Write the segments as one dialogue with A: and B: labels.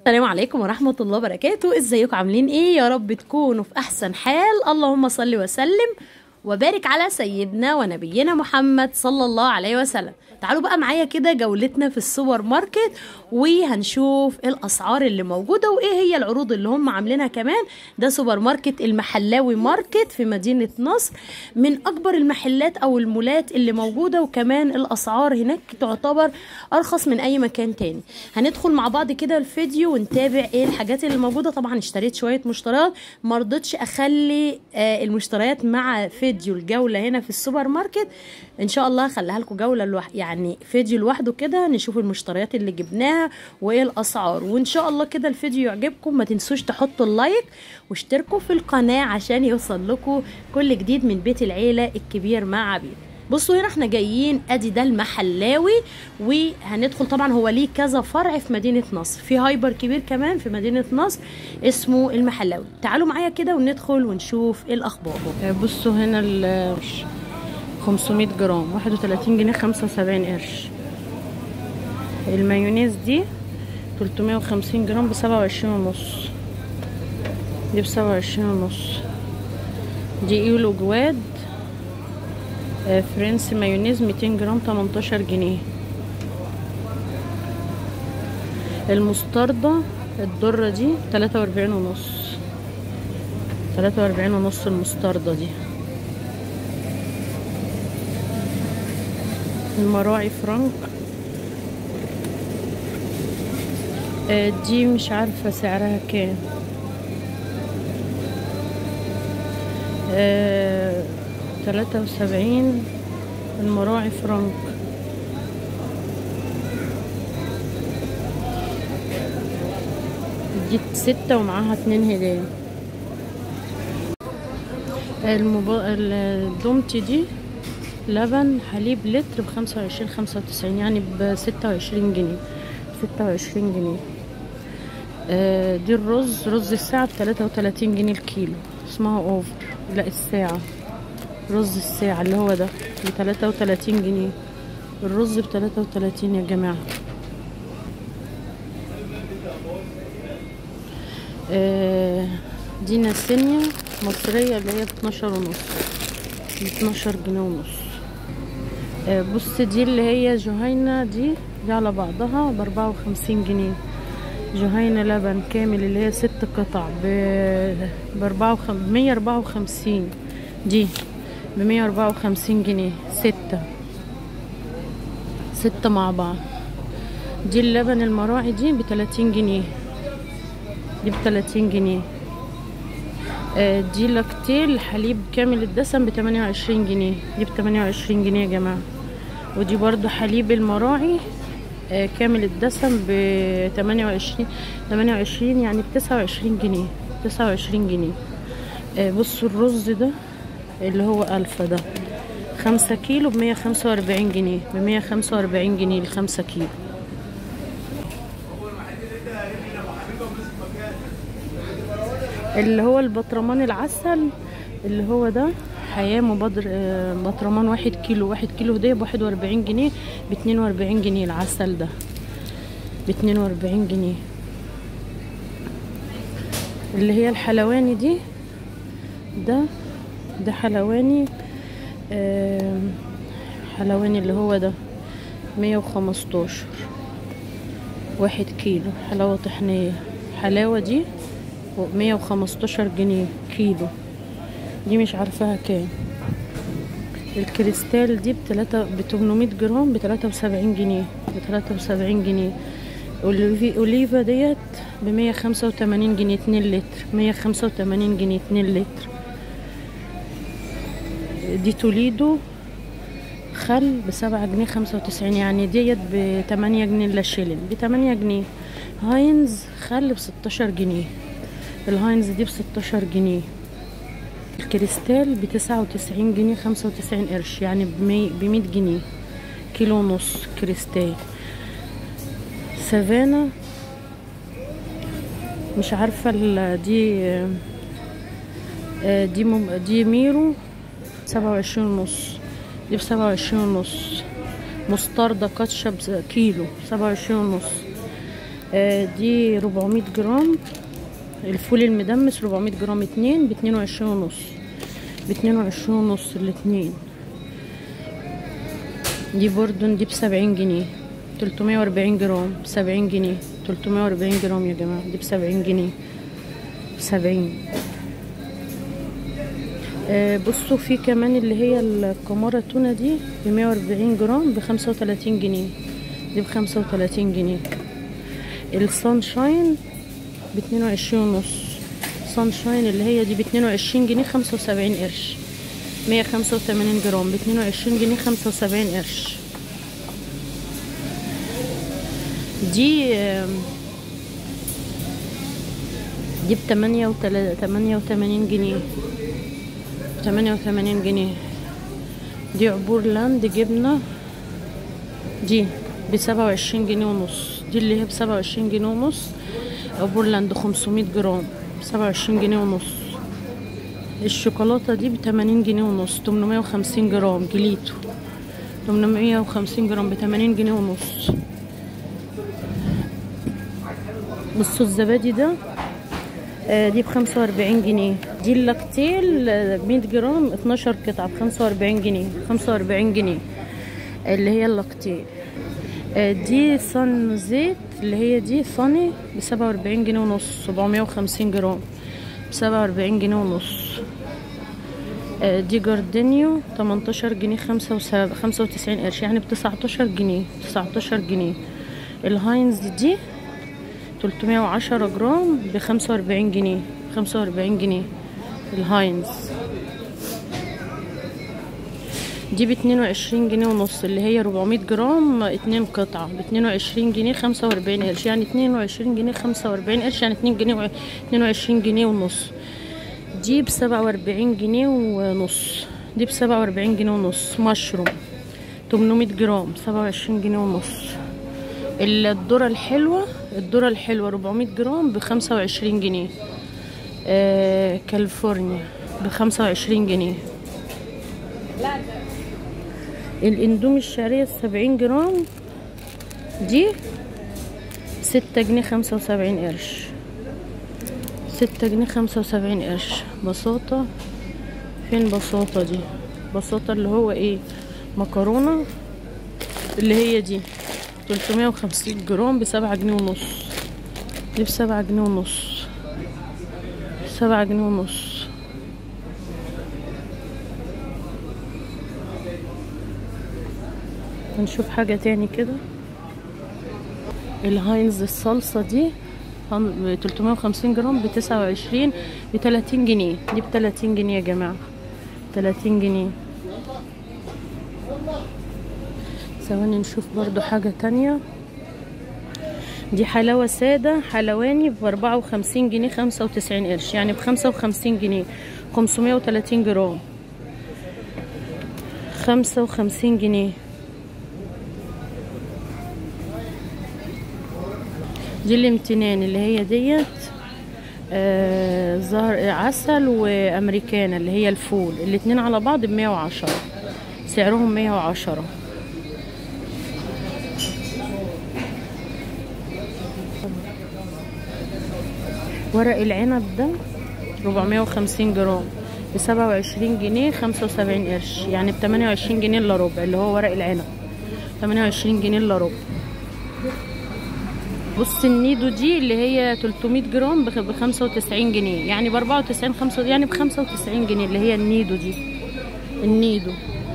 A: السلام عليكم ورحمة الله وبركاته ازيكم عاملين ايه يا رب تكونوا في احسن حال اللهم صل وسلم وبارك على سيدنا ونبينا محمد صلى الله عليه وسلم تعالوا بقى معايا كده جولتنا في السوبر ماركت وهنشوف الاسعار اللي موجودة وايه هي العروض اللي هم عاملينها كمان ده سوبر ماركت المحلاوي ماركت في مدينة نصر من اكبر المحلات او المولات اللي موجودة وكمان الاسعار هناك تعتبر ارخص من اي مكان تاني هندخل مع بعض كده الفيديو ونتابع ايه الحاجات اللي موجودة طبعا اشتريت شوية مشتريات مرضتش اخلي آه المشتريات مع فيديو الجولة هنا في السوبر ماركت ان شاء الله هخليها لكم جولة لوح يعني فيديو لوحده كده نشوف المشتريات اللي جبناها وايه الاسعار وان شاء الله كده الفيديو يعجبكم ما تنسوش تحطوا اللايك واشتركوا في القناة عشان يوصل لكم كل جديد من بيت العيلة الكبير مع عبيد بصوا هنا احنا جايين ادي ده المحلاوي وهندخل طبعا هو ليه كذا فرع في مدينه نصر في هايبر كبير كمان في مدينه نصر اسمه المحلاوي تعالوا معايا كده وندخل ونشوف ايه الاخبار
B: بصوا هنا ال 500 جرام 31 جنيه 75 قرش المايونيز دي 350 جرام ب 27 ونص دي ب 27 ونص دي ايلو جواد فرنسي مايونيز 200 جرام 18 جنيه المستردة الدرة دي 43 ونص 43 ونص المستردة دي المراعي فرنك دي مش عارفة سعرها كام تلاتة وسبعين المراعي فرنك دي ستة ومعاها اتنين هدايا المبا... الدومتي دي لبن حليب لتر بخمسة وعشرين خمسة وتسعين يعني بستة وعشرين جنيه ستة وعشرين جنيه آه دي الرز رز الساعة بتلاتة وتلاتين جنيه الكيلو اسمها اوفر لا الساعة رز الساعة اللي هو ده بتلاتة وتلاتين جنيه الرز بتلاتة وتلاتين يا جماعة آه دي ناسينيا مصرية اللي هي باتناشر ونص باتناشر جنيه ونص آه بص دي اللي هي جهينة دي دي على بعضها بأربعة وخمسين جنيه جهينة لبن كامل اللي هي ست قطع بأربعة وخم... بمية أربعة وخمسين دي بمية أربعة وخمسين جنيه ستة ستة مع بعض دي اللبن المراعي دي بتلاتين جنيه دي بتلاتين جنيه آه دي لاكتيل حليب كامل الدسم بتمانية وعشرين جنيه دي بتمانية وعشرين جنيه يا جماعة ودي برضو حليب المراعي آه كامل الدسم بتمانية وعشرين تمانية وعشرين يعني بتسعة وعشرين جنيه تسعة وعشرين جنيه آه بصوا الرز ده اللي هو ألفا ده خمسة كيلو بمية خمسة وأربعين جنيه بمية خمسة وأربعين جنيه الخمسة كيلو اللي هو البطرمان العسل اللي هو ده حياة مبادر بطرمان واحد كيلو واحد كيلو هدية بواحد وأربعين جنيه باتنين وأربعين جنيه العسل ده باتنين وأربعين جنيه اللي هي الحلواني دي ده ده حلواني حلواني اللي هو ده مية وخمستاشر واحد كيلو حلاوة طحنية حلاوة دي مية وخمستاشر جنيه كيلو دي مش عارفاها كام الكريستال دي بتلاتة بتمنمية جرام بتلاتة وسبعين جنيه بتلاتة وسبعين جنيه اوليفا ديت بمية خمسة وتمانين جنيه اتنين لتر مية خمسة وتمانين جنيه اتنين لتر دي توليدو خل بسبعة جنيه خمسة وتسعين يعني ديت بتمانية جنيه الا شيلين بتمانية جنيه هاينز خل بستاشر جنيه الهاينز دي بستاشر جنيه الكريستال بتسعة وتسعين جنيه خمسة وتسعين قرش يعني بمية جنيه كيلو ونص كريستال سافانا مش عارفة دي دي دي ميرو سبعة وعشرين ونص دي بسبعة وعشرين ونص مستردة كاتشب كيلو سبعة وعشرين ونص آه دي 400 جرام الفول المدمس 400 جرام اتنين باتنين وعشرين ونص باتنين وعشرين ونص الاتنين دي بوردون دي بسبعين جنيه تلتمية واربعين جرام بسبعين جنيه تلتمية واربعين جرام يا جماعة دي بسبعين جنيه بسبعين آه بصوا في كمان اللي هي الكمارة تونة دي بمية واربعين جرام بخمسة وتلاتين جنيه دي بخمسة وتلاتين جنيه السانشاين باتنين وعشرين ونص سانشاين اللي هي دي باتنين وعشرين جنيه خمسة وسبعين قرش مية خمسة وتمانين جرام باتنين وعشرين جنيه خمسة وسبعين قرش دي دي بتمانية وتلا تمانية وتمانين جنيه تمانية وتمانين جنيه دي عبور لاند جبنة دي بسبعة وعشرين جنيه ونص دي اللي هي بسبعة وعشرين جنيه ونص عبور لاند خمسمية جرام بسبعة وعشرين جنيه ونص الشوكولاتة دي بتمانين جنيه ونص تمنمية وخمسين جرام جليتو تمنمية وخمسين جرام بتمانين جنيه ونص بصوا الزبادي ده آه دي بخمسة وأربعين جنيه دي اللاكتيل مية جرام اتناشر قطعة بخمسة وأربعين جنيه خمسة وأربعين جنيه اللي هي اللاكتيل آه دي صن زيت اللي هي دي صني بسبعة وأربعين جنيه ونص سبعمية وخمسين جرام بسبعة وأربعين جنيه ونص آه دي جاردينيو تمنتاشر جنيه خمسة وسبعة خمسة وتسعين قرش يعني بتسعتاشر جنيه تسعتاشر جنيه الهاينز دي تلتمية وعشرة جرام بخمسة وأربعين جنيه خمسة وأربعين جنيه الهاينز دي باتنين وعشرين جنيه ونص اللي هي ربعمية جرام اتنين قطعة باتنين وعشرين جنيه خمسة وأربعين قرش يعني اتنين وعشرين جنيه خمسة وأربعين قرش يعني اتنين جنيه اتنين وعشرين جنيه ونص دي بسبعة وأربعين جنيه ونص دي بسبعة وأربعين جنيه ونص مشروم تمنمية جرام سبعة وعشرين جنيه ونص الذرة الحلوة الذرة الحلوة 400 جرام بخمسة وعشرين جنيه آه كاليفورنيا بخمسة وعشرين جنيه الاندومي الشعرية السبعين جرام دي ستة جنيه خمسة وسبعين قرش ستة جنيه خمسة وسبعين قرش بساطة فين بساطة دي بساطة اللي هو ايه مكرونة اللي هي دي تلتمية وخمسين جرام بسبعة جنيه ونص دي بسبعة جنيه ونص سبعة جنيه ونص هنشوف حاجة تاني كده الهاينز الصلصة دي تلتمية وخمسين جرام بتسعة وعشرين بتلاتين جنيه دي بتلاتين جنيه يا جماعة تلاتين جنيه ثواني نشوف برضو حاجة تانية دي حلاوة سادة حلواني بأربعة وخمسين جنيه خمسة وتسعين قرش يعني بخمسة وخمسين جنيه خمسمية وتلاتين جرام خمسة وخمسين جنيه دي الامتنان اللي هي ديت آه زهر عسل وامريكانا اللي هي الفول الاتنين على بعض بمية وعشرة سعرهم مية وعشرة ورق العنب ده 450 جرام بسبعة وعشرين جنيه خمسة وسبعين قرش يعني بتمانية وعشرين جنيه الا ربع اللي هو ورق العنب تمانية وعشرين جنيه الا ربع بص النيدو دي اللي هي 300 جرام ب 95 جنيه يعني ب 94 5 يعني ب 95 جنيه اللي هي النيدو دي النيدو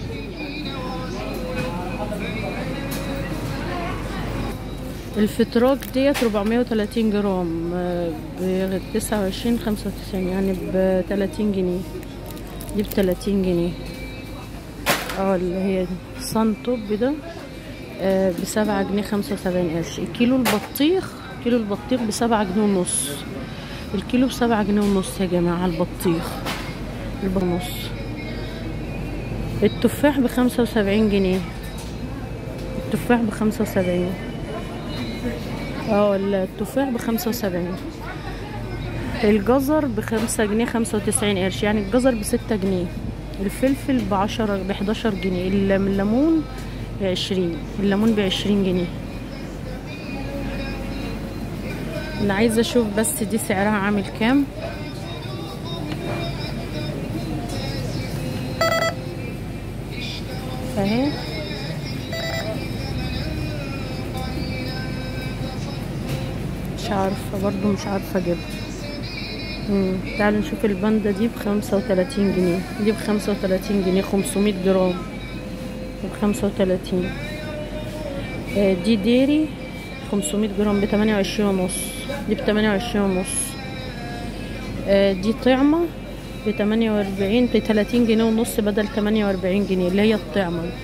B: الفتراك ديت 430 جرام ب 29 95 يعني ب 30 جنيه دي ب 30 جنيه اه اللي هي صن توب ده بسبعة جنيه خمسة وسبعين قرش الكيلو البطيخ كيلو البطيخ بسبعة جنيه ونص الكيلو بسبعة جنيه ونص يا جماعة البطيخ البنص التفاح بخمسة وسبعين جنيه التفاح بخمسة وسبعين اه التفاح بخمسة وسبعين الجزر بخمسة جنيه خمسة وتسعين قرش يعني الجزر بستة جنيه الفلفل بعشرة بحداشر جنيه الليمون بعشرين الليمون بعشرين جنيه انا عايزه اشوف بس دي سعرها عامل كام اهي مش عارفه برضو مش عارفه اجيبها مم، تعالوا نشوف الباندا دي بخمسة وتلاتين جنيه دي بخمسة وتلاتين جنيه خمسمية جرام بخمسة وتلاتين آه، دي ديري خمسمية جرام بتمانية وعشرين ونص دي بتمانية وعشرين ونص آه، دي طعمة بتمانية وأربعين بتلاتين جنيه ونص بدل تمانية وأربعين جنيه اللي هي الطعمة دي.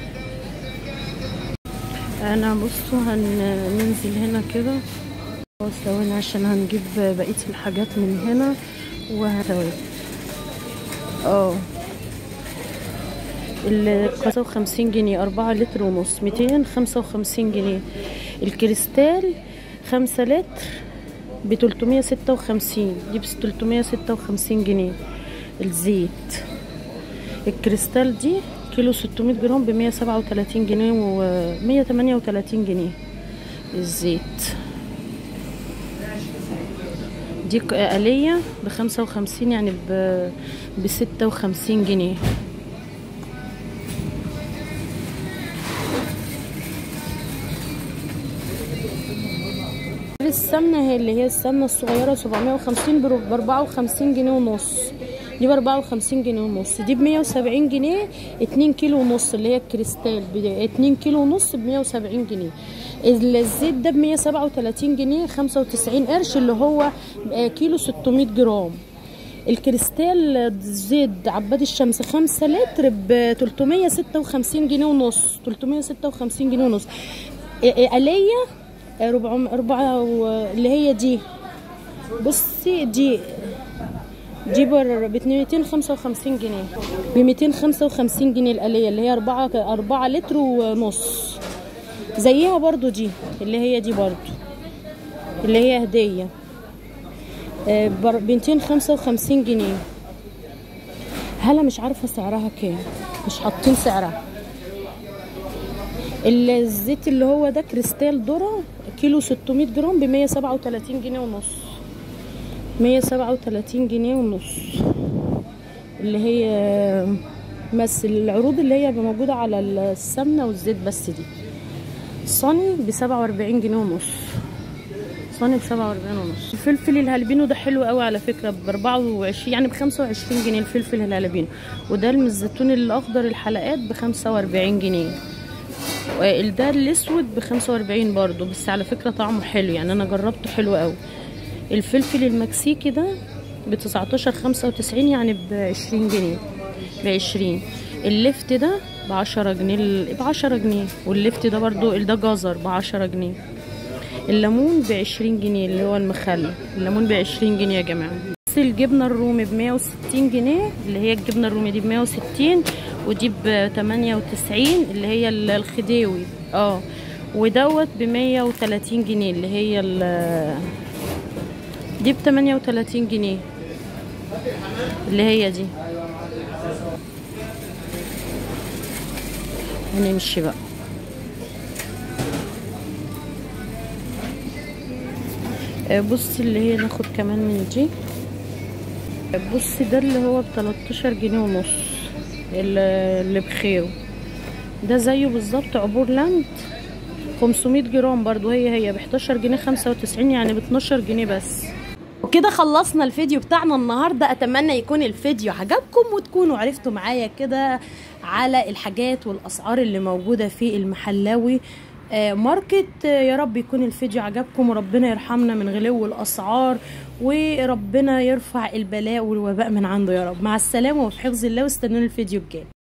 B: أنا بصوا هننزل هنا كده خلاص ثواني عشان هنجيب بقية الحاجات من هنا وهروي اه الخمسة وخمسين جنيه أربعة لتر ونص ميتين خمسة وخمسين جنيه الكريستال خمسة لتر بتلتمية ستة وخمسين دي بتلتمية ستة وخمسين جنيه الزيت الكريستال دي كيلو ستمية جرام بمية سبعة وتلاتين جنيه ومية تمانية وتلاتين جنيه الزيت دي ك- آلية بخمسة وخمسين يعني ب بستة وخمسين جنيه السمنة هي اللي هي السمنة الصغيرة سبعمية وخمسين بأربعة وخمسين جنيه ونص دي بأربعة وخمسين جنيه ونص دي بمية وسبعين جنيه اتنين كيلو ونص اللي هي الكريستال ب- اتنين كيلو ونص بمية وسبعين جنيه الزيت ده بمية سبعة وتلاتين جنيه خمسة وتسعين قرش اللي هو آه، كيلو ستمية جرام الكريستال زيت عباد الشمس خمسة لتر ب 356 جنيه ونص 356 جنيه ونص إيه- إيه آلية ربع أربعة و- اللي هي دي بصي دي دي بر ب 255 جنيه ب 255 جنيه الآلية اللي هي أربعة أربعة لتر ونص زيها برضو دي اللي هي دي برضو اللي هي هدية ب 255 جنيه هلا مش عارفة سعرها كام مش حاطين سعرها الزيت اللي هو ده كريستال ذرة كيلو 600 جرام ب 137 جنيه ونص 137 جنيه ونص اللي هي بس العروض اللي هي موجودة على السمنة والزيت بس دي صني ب 47 جنيه ونص صني ب 47 ونص الفلفل الهالبينو ده حلو قوي على فكرة ب 24 يعني ب 25 جنيه الفلفل الهالبينو وده من الزيتون الاخضر الحلقات ب 45 جنيه ده الاسود ب 45 برضو بس على فكرة طعمه حلو يعني انا جربته حلو قوي الفلفل المكسيكي ده ب 19 95 يعني ب 20 جنيه ب 20 اللفت ده ب 10 جنيه ب 10 جنيه واللفت ده برضو ده جزر ب 10 جنيه الليمون ب 20 جنيه اللي هو المخلل الليمون ب 20 جنيه يا جماعه بس الجبنه الرومي ب 160 جنيه اللي هي الجبنه الرومي دي ب 160 ودي ب 98 اللي هي ال- الخديوي اه ودوت ب 130 جنيه اللي هي ال- دي ب 38 جنيه اللي هي دي هنمشي بقى آه، بصي اللي هي ناخد كمان من دي آه، بصي ده اللي هو ب 13 جنيه ونص اللي اللي بخيره ده زيه بالظبط عبور لاند 500 جرام برضو هي هي ب 11 جنيه 95 يعني ب 12 جنيه بس
A: وكده خلصنا الفيديو بتاعنا النهارده اتمنى يكون الفيديو عجبكم وتكونوا عرفتوا معايا كده على الحاجات والاسعار اللي موجوده في المحلاوي آه، ماركت آه، يا رب يكون الفيديو عجبكم وربنا يرحمنا من غلو الاسعار وربنا يرفع البلاء والوباء من عنده يا رب مع السلامه وفي حفظ الله واستنوني الفيديو الجاي